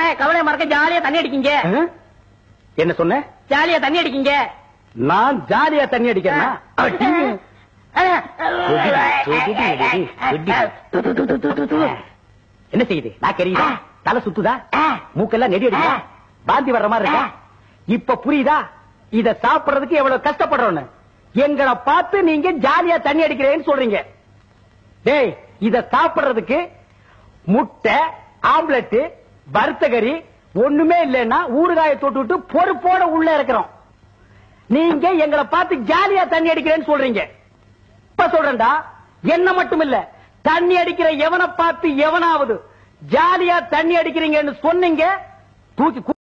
கவலை மறக்க ஜாலியா தண்ணி அடிக்கீங்க ஆ? என்ன சொன்ன ஜாலியா தண்ணி அடிக்கீங்க நான் ஜாலியா தண்ணி அடிக்கிறேனா அடி. என்ன செய்யுது நான் கரியுதா தலை சுத்துதா மூக்கெல்லாம் நெடி அடிக்குதா பாந்தி வர்ற மாதிரி இருக்கா இப்ப புரியுதா இத சாப்பிடுறதுக்கு எவ்வளவு கஷ்டப்படுறோன்னு எங்களை பார்த்து நீங்க ஜாலியா தண்ணி அடிக்கிறேன்னு சொல்றீங்க டேய் இத சாப்பிடுறதுக்கு முட்டை ஆம்லெட் வறுத்தகரி ஒண்ணுமே இல்லைன்னா ஊறுகாய தொட்டுட்டு பொறுப்போட உள்ள இருக்கிறோம் நீங்க எங்களை பார்த்து ஜாலியா தண்ணி அடிக்கிறேன்னு சொல்றீங்க இப்ப சொல்றேன்டா என்ன மட்டும் இல்ல தண்ணி அடிக்கிற எவனை பார்த்து எவனாவது ஜாலியா தண்ணி அடிக்கிறீங்கன்னு சொன்னீங்க தூக்கி